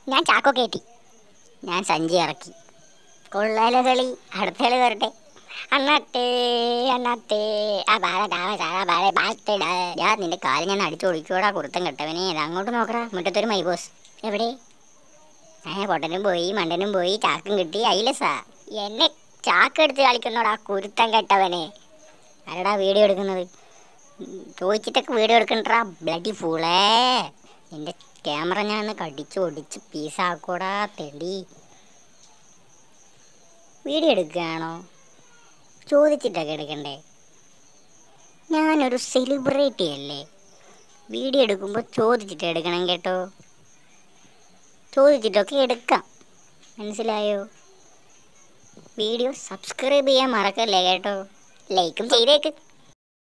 ഞാൻ ചാക്കോ കയറ്റി ഞാൻ സഞ്ചി ഇറക്കി കൊള്ളാലോ കളി അടുത്ത കളി വരട്ടെ അണ്ണാത്തേ അണ്ണാത്തേ ആ ബാല ഡാവ ചാഴ ബാല ബാത്തട ഞാൻ നിന്റെ കാല് ഞാൻ അടിച്ചു ഒളിക്കൂടാ കുറുത്തം കെട്ടവനെ ഇത് അങ്ങോട്ട് നോക്കടാ മുറ്റത്തൊരു മൈബോസ് എവിടെ ഏ പൊട്ടനും പോയി മണ്ടനും പോയി ചാക്കും കിട്ടി അയിലസാ എന്നെ ചാക്കെടുത്ത് കളിക്കുന്നോടാ കുരുത്തം കെട്ടവനെ ആരടാ വീഡിയോ എടുക്കുന്നത് ഉം, ചോദിച്ചിട്ടൊക്കെ വീഡിയോ എടുക്കണ്ടാ ബ്ലഡി ഫൂളേ നിന്റെ ക്യാമറ ഞാൻ ഒന്ന് കടിച്ച് ഒടിച്ച് പീസാക്കൂടാ തെണ്ടി വീഡിയോ എടുക്കുകയാണോ ചോദിച്ചിട്ടൊക്കെ എടുക്കണ്ടേ ഞാനൊരു സെലിബ്രിറ്റി അല്ലേ വീഡിയോ എടുക്കുമ്പോൾ ചോദിച്ചിട്ട് എടുക്കണം കേട്ടോ ചോദിച്ചിട്ടൊക്കെ എടുക്കാം മനസ്സിലായോ വീഡിയോ സബ്സ്ക്രൈബ് ചെയ്യാൻ മറക്കല്ലേ കേട്ടോ ലൈക്കും ചെയ്തേക്ക്